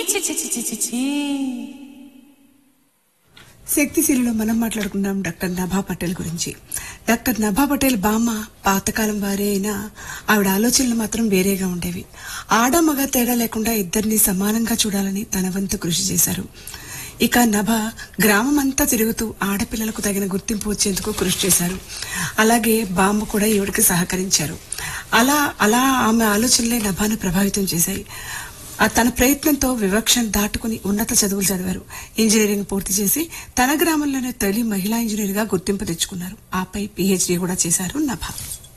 చి చి చి చి చి చి శక్తిశీలలో మనం మాట్లాడుకున్నాం డాక్టర్ నభా పటేల్ గురించి డాక్టర్ నభా పటేల్ బామ్మ పాతకాలం వారే అయినా ఆవిడ ఆలోచనలు మాత్రం వేరేగా ఉండేవి ఆడ మగ తేడా లేకుండా ఇద్దరిని సమానంగా చూడాలని తన వంతు కృషి చేశారు ఇక నభ గ్రామం అంతా తిరుగుతూ ఆడపిల్లలకు తగిన గుర్తింపు వచ్చేందుకు కృషి చేశారు అలాగే బామ్మ కూడా ఈవిడికి సహకరించారు అలా అలా ఆమె ఆలోచనలే నభాను ప్రభావితం చేశాయి ఆ తన ప్రయత్నంతో వివక్షను దాటుకుని ఉన్నత చదువులు చదివారు ఇంజనీరింగ్ పూర్తి చేసి తన గ్రామంలోనే తొలి మహిళా ఇంజనీర్ గా గుర్తింపు తెచ్చుకున్నారు ఆపై పీహెచ్డీ కూడా చేశారు నభ